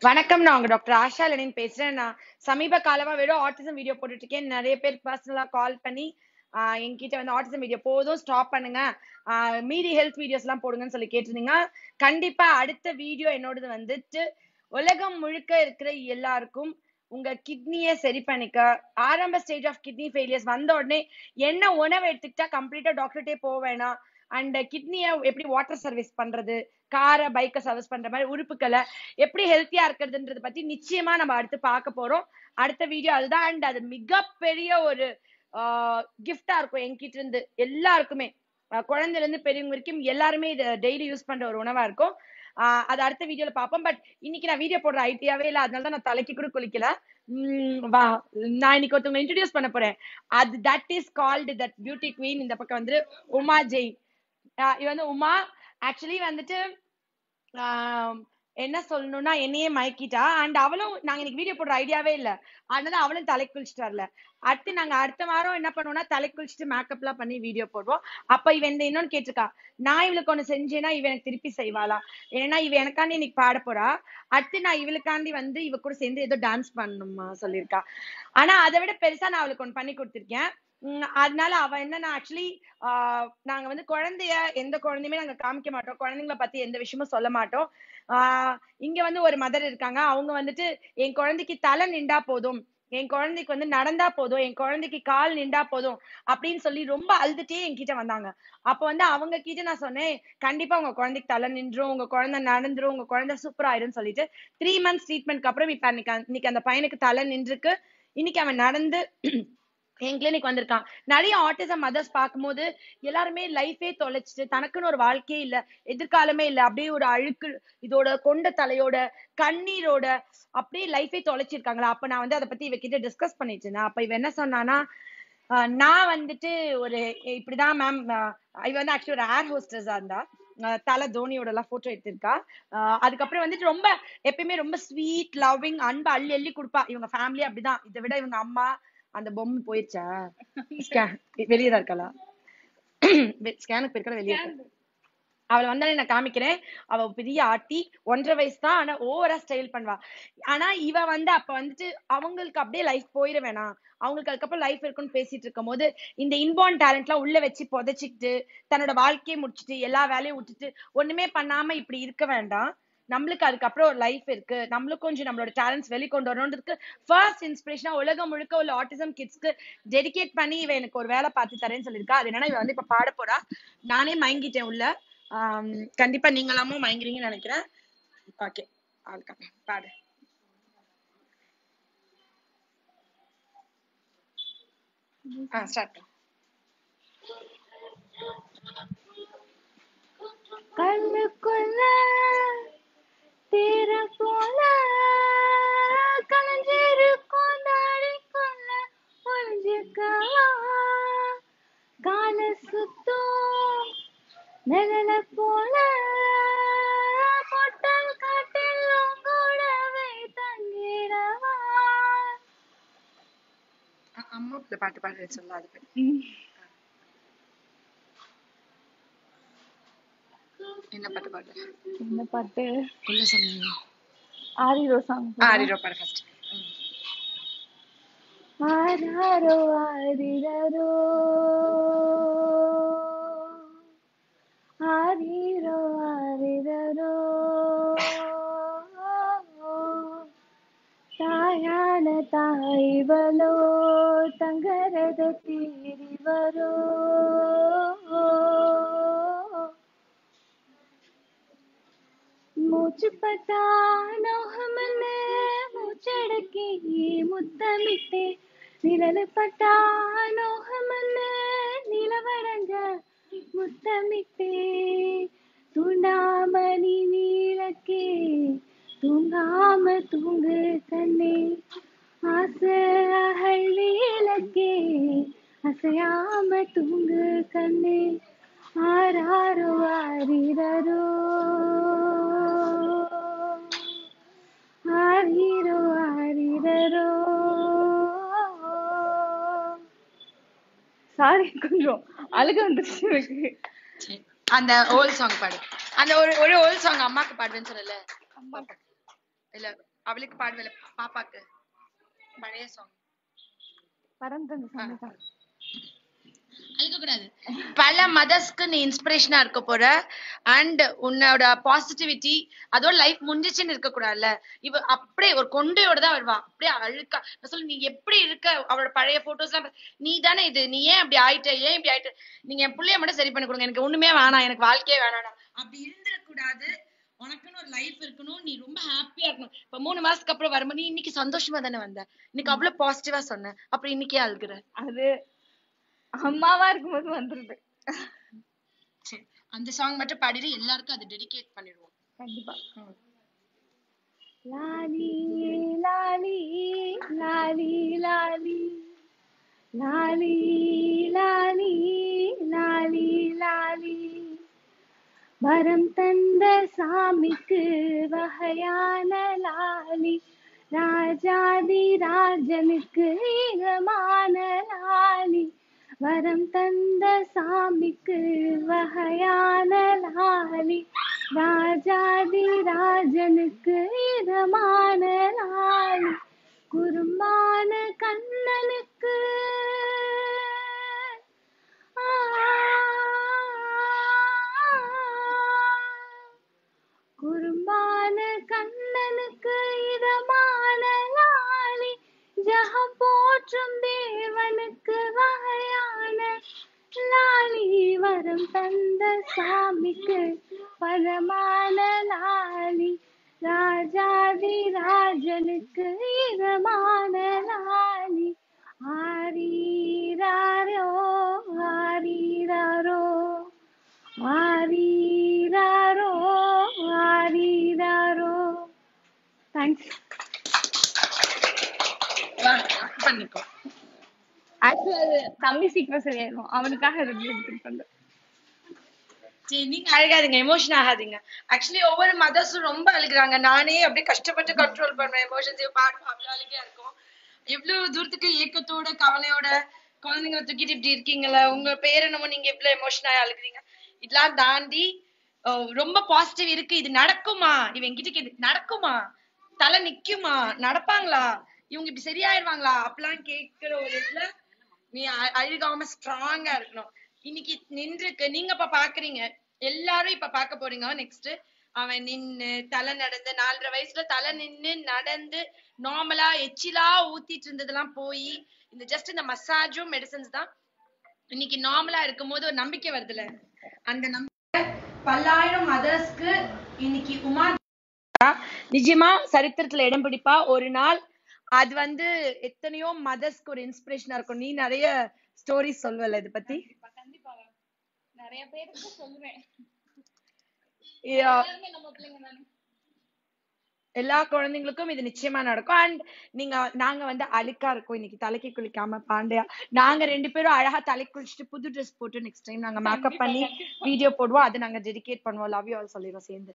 வணக்கம் நான் உங்க டாக்டர் ஆஷா லெனின் பேசுறேன் நான் சமீப காலமா வெறும் ஆட்டிசம் வீடியோ போட்டுட்டு இருக்கேன் நிறைய பேர் பர்சனலா கால் பண்ணி ஆஹ் என்கிட்ட வந்து ஆட்டிசம் வீடியோ போதும் ஸ்டாப் பண்ணுங்க ஆஹ் மீதி ஹெல்த் வீடியோஸ் எல்லாம் போடுங்கன்னு சொல்லி கேட்டிருந்தீங்க கண்டிப்பா அடுத்த வீடியோ என்னோடது வந்துட்டு உலகம் முழுக்க இருக்கிற எல்லாருக்கும் உங்க கிட்னியை சரி பண்ணிக்க ஆரம்ப ஸ்டேஜ் ஆஃப் கிட்னி ஃபெயிலியர்ஸ் வந்த உடனே என்ன உணவு எடுத்துக்கிட்டா கம்ப்ளீட்டா டாக்டர்கிட்டே போக வேணாம் அண்ட் கிட்னியை எப்படி வாட்டர் சர்வீஸ் பண்றது காரை பைக்கை சர்வீஸ் பண்ற மாதிரி உறுப்புகளை எப்படி ஹெல்த்தியா இருக்கிறதுன்றத பத்தி நிச்சயமா நம்ம அடுத்து பார்க்க போறோம் அடுத்த வீடியோ அதுதான் அண்ட் அது மிகப்பெரிய ஒரு கிஃப்டா இருக்கும் என்கிட்ட இருந்து எல்லாருக்குமே ஆஹ் குழந்தைல இருந்து பெரியவங்க வரைக்கும் எல்லாருமே இதை டெய்லி யூஸ் பண்ற ஒரு உணவா இருக்கும் ஆஹ் அது அடுத்த வீடியோல பார்ப்போம் பட் இன்னைக்கு நான் வீடியோ போடுற ஐடியாவே இல்லை அதனால தான் நான் தலைக்கு கூட குளிக்கல உம் வா நான் இன்னைக்கு ஒருத்தவங்க இன்ட்ரடியூஸ் பண்ண போறேன் அது that is called that beauty queen இந்த பக்கம் வந்து உமா ஜெயின் ஆஹ் இது வந்து உமா ஆக்சுவலி வந்துட்டு ஆஹ் என்ன சொல்லணும்னா என்னையே மயக்கிட்டா அண்ட் அவளும் நாங்க இன்னைக்கு வீடியோ போடுற ஐடியாவே இல்ல அதனால அவளும் தலை குளிச்சுட்டு வரல அடுத்து நாங்க அடுத்த வாரம் என்ன பண்ணுவோம்னா தலை குளிச்சுட்டு மேக்கப் எல்லாம் பண்ணி வீடியோ போடுவோம் அப்ப இவன் இந்த இன்னொன்னு கேட்டிருக்கா நான் இவளுக்கு ஒண்ணு செஞ்சேன்னா இவ எனக்கு திருப்பி செய்வாளா ஏன்னா இவ எனக்காண்டி இன்னைக்கு பாட போறா அடுத்து நான் இவளுக்காண்டி வந்து இவ கூட சேர்ந்து ஏதோ டான்ஸ் பண்ணணுமா சொல்லியிருக்கா ஆனா அதை விட பெருசா நான் அவளுக்கு ஒண்ணு பண்ணி கொடுத்திருக்கேன் உம் அதனால அவ என்னன்னா ஆக்சுவலி நாங்க வந்து குழந்தைய எந்த குழந்தையுமே நாங்க காமிக்க மாட்டோம் குழந்தைங்கள பத்தி எந்த விஷயமும் சொல்ல மாட்டோம் ஆஹ் இங்க வந்து ஒரு மதர் இருக்காங்க அவங்க வந்துட்டு என் குழந்தைக்கு தலை நின்றா போதும் என் குழந்தைக்கு வந்து நடந்தா போதும் என் குழந்தைக்கு கால் நின்றா போதும் அப்படின்னு சொல்லி ரொம்ப அழுதுட்டே என்கிட்ட வந்தாங்க அப்ப வந்து அவங்க கிட்ட நான் சொன்னேன் கண்டிப்பா உங்க குழந்தைக்கு தலை நின்றும் உங்க குழந்தை நடந்துரும் உங்க குழந்தை சூப்பர் ஆயிரும் சொல்லிட்டு த்ரீ மந்த்ஸ் ட்ரீட்மெண்ட்க்கு அப்புறம் இப்ப அன்னைக்கு இன்னைக்கு அந்த பையனுக்கு தலை நின்றுருக்கு இன்னைக்கு அவன் நடந்து என் கிளினிக் வந்திருக்கான் நிறைய ஆட்டிசம் மதர்ஸ் பார்க்கும்போது எல்லாருமே லைஃபே தொலைச்சிட்டு தனக்குன்னு ஒரு வாழ்க்கையே இல்ல எதிர்காலமே இல்ல அப்படியே ஒரு அழுக்கு இதோட கொண்ட தலையோட கண்ணீரோட அப்படியே லைஃபே தொலைச்சிருக்காங்களா அப்ப நான் வந்து அதை பத்தி இவகிட்ட டிஸ்கஸ் பண்ணிட்டு இருந்தேன் அப்ப இவ என்ன சொன்னானா ஆஹ் நான் வந்துட்டு ஒரு இப்படிதான் மேம் இவ வந்து ஆக்சுவலி ஒரு ஏர் ஹோஸ்டஸா இருந்தா ஆஹ் தலை தோனியோட எல்லாம் போட்டோ எடுத்திருக்கா ஆஹ் அதுக்கப்புறம் வந்துட்டு ரொம்ப எப்பயுமே ரொம்ப ஸ்வீட் லவ்விங் அன்பு அள்ளி அள்ளி கொடுப்பா இவங்க ஃபேமிலி அப்படிதான் இதை விட இவங்க அம்மா அந்த பொம்மை போயிடுச்சா ஸ்கேன் வெளியே தான் இருக்காளா ஸ்கேனுக்கு போயிருக்கா வெளியே இருக்கா அவளை வந்தாலே நான் காமிக்கிறேன் அவ பெரிய ஆட்டி ஒன்றரை வயசு தான் ஆனா ஓவரா ஸ்டைல் பண்ணுவா ஆனா இவ வந்து அப்ப வந்துட்டு அவங்களுக்கு அப்படியே லைஃப் போயிட வேணாம் அவங்களுக்கு அதுக்கப்புறம் லைஃப் இருக்குன்னு பேசிட்டு இருக்கும் போது இந்த இன்பார்ன் டேலண்ட் எல்லாம் உள்ள வச்சு புதைச்சிக்கிட்டு தன்னோட வாழ்க்கையை முடிச்சிட்டு எல்லா வேலையும் விட்டுட்டு ஒண்ணுமே பண்ணாம இப்படி இருக்க வேண்டாம் நம்மளுக்கு அதுக்கப்புறம் ஒரு லைஃப் இருக்கு நம்மளும் கொஞ்சம் நம்மளோட டேலண்ட்ஸ் வெளிக்கொண்டு வரணுன்றதுக்கு ஃபர்ஸ்ட் இன்ஸ்பிரேஷனா உலகம் முழுக்க உள்ள ஆட்டிசம் கிட்ஸ்க்கு டெடிகேட் பண்ணி இவ எனக்கு ஒரு வேலை பார்த்து தரேன்னு சொல்லியிருக்கா அது என்னன்னா இவ வந்து இப்ப பாட போறா நானே மயங்கிட்டேன் உள்ள ஆம், கண்டிப்பா நீங்களாமும் மயங்குறீங்கன்னு நினைக்கிறேன் ஓகே ஆல்கம் பாடு ஆ ஸ்டார்ட் கண்ணுக்குள்ள தீர போல கலஞ்சிருக்கும் தாடிக்குள்ள ஒளிஞ்சுக்கலாம் கால சுத்தும் நிழல போல பொட்டல் காட்டில் கூடவே தங்கிடவா அம்மா இந்த பாட்டு பாடு சொல்லாது என்ன பாட்டு பாடு என்ன பாட்டு உள்ள சொன்னீங்க ஆரிரோ சாங் ஆரிரோ பாடு ஃபர்ஸ்ட் ஆராரோ ஆரிரரோ ஆரிரோ ஆரிரரோ தாயான தாய்வலோ தங்கரத தீரிவரோ மூச்சுப்பட்டா நோகமல்ல மூச்சடக்கி முத்தமிட்டே நிழலு பட்டா நோகமல்ல நிலவரங்க முத்தமிட்டே தூண்டாமணி நீளக்கே தூங்காம தூங்கு கண்ணே ஆசை அகழ்நீலக்கே அசையாம தூங்கு கண்ணே ஆராரோ ஆரிரரோ ஆரிரோ ஆரிரரோ சாரி கொஞ்சம் அழுக வந்துருச்சு எனக்கு அந்த ஓல்ட் சாங் பாடு அந்த ஒரு ஒரு ஓல்ட் சாங் அம்மாக்கு பாடுவேன்னு சொல்லல இல்ல அவளுக்கு பாடுவேல பாப்பாக்கு பழைய சாங் பரந்தன் சமைதான் அழுக கூடாது பல மதர்ஸ்க்கு நீ இன்ஸ்பிரேஷனா இருக்க போற அண்ட் உன்னோட பாசிட்டிவிட்டி அதோட லைஃப் முடிஞ்சிச்சுன்னு இருக்க கூடாதுல்ல இவ அப்படியே ஒரு கொண்டையோட தான் வருவா அப்படியே அழுக்கா நான் சொல்லு நீ எப்படி இருக்க அவளோட பழைய போட்டோஸ் எல்லாம் பாரு. நீ தானே இது நீ ஏன் அப்படி ஆயிட்ட ஏன் இப்படி ஆயிட்ட நீங்க என் புள்ளைய மட்டும் சரி பண்ணி கொடுங்க எனக்கு ஒண்ணுமே வேணாம் எனக்கு வாழ்க்கையே வேணாம் அப்படி இருந்துடக்கூடாது உனக்குன்னு ஒரு லைஃப் இருக்கணும் நீ ரொம்ப ஹாப்பியா இருக்கணும் இப்ப மூணு மாசத்துக்கு அப்புறம் வரும்போது நீ இன்னைக்கு சந்தோஷமா தானே வந்த இன்னைக்கு அவ்வளவு பாசிட்டிவா சொன்ன அப்புறம் இன்னைக்கே அழுகுற அது அம்மாவா இருக்கும்போது வந்துருது சரி அந்த சாங் மட்டும் பாடிட்டு எல்லாருக்கும் அதை டெடிகேட் பண்ணிடுவோம் கண்டிப்பா லாலி லாலி லாலி லாலி லாலி லாலி லாலி லாலி வரம் தந்த சாமிக்கு வகையான லாலி ராஜாதி ராஜனுக்கு ஈரமான லாலி வரம் தந்த சாமிக்கு வகையான லாலி ராஜாதி ராஜனுக்கு ஈரமான லாலி குருமான கண்ணனுக்கு ஆ குறும்பான கண்ணனுக்கு இதமான லாலி ஜகம் போற்றும் தேவனுக்கு வகையான லாலி வரம் தந்த சாமிக்கு பரமான லாலி ராஜாதி ராஜனுக்கு இதமான லாலி ஆரீராரோ ஆரீராரோ ஆரீராரோ ஆரீராரோ தேங்க்ஸ் பண்ணிக்கோ ஆக்சுவலா அது தம்பி சீக்கிரம் சரியாயிடும் அவனுக்காக எடுத்துட்டு வந்தேன் சரி நீங்க அழுகாதீங்க எமோஷன் ஆகாதீங்க ஆக்சுவலி ஒவ்வொரு மதர்ஸும் ரொம்ப அழுகுறாங்க நானே அப்படியே கஷ்டப்பட்டு கண்ட்ரோல் பண்ணுவேன் எமோஷன்ஸ் பாடுவேன் அவ்வளவு அழுகையா இருக்கும் எவ்வளவு தூரத்துக்கு ஏக்கத்தோட கவலையோட குழந்தைங்களை தூக்கிட்டு இப்படி இருக்கீங்களா உங்க பேர் என்னமோ நீங்க இவ்வளவு எமோஷனா அழுகுறீங்க இதெல்லாம் தாண்டி அஹ், ரொம்ப பாசிட்டிவ் இருக்கு இது நடக்குமா இவன் கிட்ட கேட்டு நடக்குமா தலை நிக்குமா நடப்பாங்களா இவங்க இப்படி சரியாயிருவாங்களா அப்படிலாம் கேட்கிற ஒரு இதுல நீ அ- அழுகாம ஸ்ட்ராங்கா இருக்கணும் இன்னைக்கு நின்றுக்கு நீங்க இப்ப பாக்குறீங்க எல்லாரும் இப்ப பார்க்க போறீங்க நெக்ஸ்ட் அவன் நின்னு தலை நடந்து நாலரை வயசுல தலை நின்னு நடந்து நார்மலா எச்சிலா ஊத்திட்டு இருந்ததெல்லாம் போய் இந்த ஜஸ்ட் இந்த மசாஜும் மெடிசன்ஸ் தான் இன்னைக்கு நார்மலா இருக்கும்போது ஒரு நம்பிக்கை வருதுல அந்த நம்பிக்கை பல்லாயிரம் மதர்ஸ்க்கு இன்னைக்கு உமா நிஜமா சரித்திரத்துல இடம் பிடிப்பா ஒரு நாள் அது வந்து எத்தனையோ மதர்ஸ்க்கு ஒரு இன்ஸ்பிரேஷனா இருக்கும் நீ நிறைய ஸ்டோரிஸ் சொல்வல இத பத்தி கண்டிப்பா நிறைய பேருக்கு சொல்லுவேன் Yeah. எல்லாருமே நம்ம பிள்ளைங்க தானே எல்லா குழந்தைங்களுக்கும் இது நிச்சயமா நடக்கும் அண்ட் நீங்க நாங்க வந்து அழுக்கா இருக்கோம் இன்னைக்கு தலைக்கு குளிக்காம பாண்டியா நாங்க ரெண்டு பேரும் அழகா தலைக்கு குளிச்சுட்டு புது ட்ரெஸ் போட்டு நெக்ஸ்ட் டைம் நாங்க மேக்கப் பண்ணி வீடியோ போடுவோம் அதை நாங்க டெடிகேட் பண்ணுவோம் லவ் யூ ஆல் சொல்லிடுவோம் சேர்ந்து